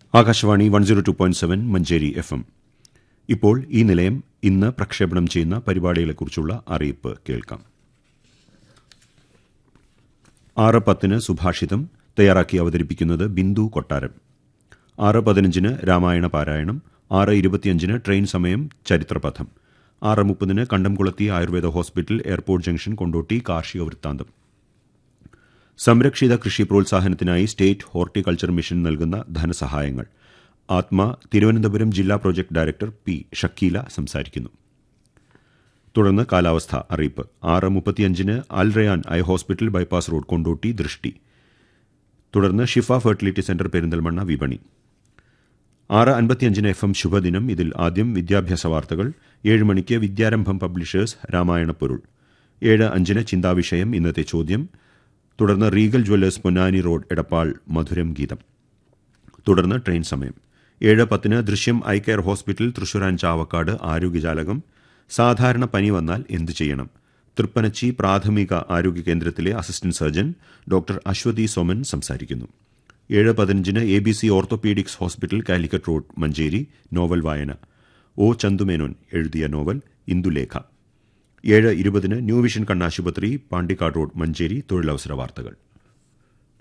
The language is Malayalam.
Akashvani one zero two point seven Manjeri F M ഇപ്പോൾ ഈ നിലയം ഇന്ന് പ്രക്ഷേപണം ചെയ്യുന്ന പരിപാടികളെക്കുറിച്ചുള്ള അറിയിപ്പ് കേൾക്കാം ആറ് പത്തിന് സുഭാഷിതം തയ്യാറാക്കി അവതരിപ്പിക്കുന്നത് ബിന്ദു കൊട്ടാരം ആറ് പതിനഞ്ചിന് രാമായണ പാരായണം ആറ് ഇരുപത്തിയഞ്ചിന് ട്രെയിൻ സമയം ചരിത്രപഥം ആറ് മുപ്പതിന് Kandamkulathy Ayurveda hospital airport junction Kondotty കാർഷിക വൃത്താന്തം സംരക്ഷിത കൃഷി പ്രോത്സാഹനത്തിനായി സ്റ്റേറ്റ് ഹോർട്ടിക്കൾച്ചർ മിഷൻ നൽകുന്ന ധനസഹായങ്ങൾ ആത്മ തിരുവനന്തപുരം ജില്ലാ പ്രോജക്ട് ഡയറക്ടർ പി ഷക്കീല സംസാരിക്കുന്നു തുടർന്ന് കാലാവസ്ഥ അറിയിപ്പ് ആറ് മുപ്പത്തിയഞ്ചിന് Al Rayan eye hospital bypass road Kondotty ദൃഷ്ടി തുടർന്ന് ഷിഫ ഫെർട്ടിലിറ്റി സെന്റർ പെരിന്തൽമണ്ണ വിപണി ആറ് അൻപത്തിയഞ്ചിന് എഫ് എം ശുഭദിനം ഇതിൽ ആദ്യം വിദ്യാഭ്യാസ വാർത്തകൾ ഏഴ് മണിക്ക് വിദ്യാരംഭം പബ്ലിഷേഴ്സ് രാമായണ പൊരുൾ ഏഴ് അഞ്ചിന് ചിന്താവിഷയം ഇന്നത്തെ ചോദ്യം തുടർന്ന് Regal jewellers Ponnani road Edappal മധുരം ഗീതം തുടർന്ന് ട്രെയിൻ സമയം ഏഴ് പത്തിന് ദൃശ്യം eye care hospital Thrissur and Chavakkad ആരോഗ്യജാലകം സാധാരണ പനി വന്നാൽ എന്തു ചെയ്യണം തൃപ്പനച്ചി പ്രാഥമിക ആരോഗ്യ കേന്ദ്രത്തിലെ assistant surgeon doctor Aswathi Soman സംസാരിക്കുന്നു ഏഴ് പതിനഞ്ചിന് A B C orthopaedics hospital Calicut road Manjeri novel വായന ഒ ചന്തുമേനോൻ എഴുതിയ നോവൽ ഇന്ദുലേഖ ഏഴ് ഇരുപതിന് ന്യൂ വിഷൻ കണ്ണാശുപത്രി പാണ്ടിക്കാട് റോഡ് മഞ്ചേരി തൊഴിലവസര വാർത്തകൾ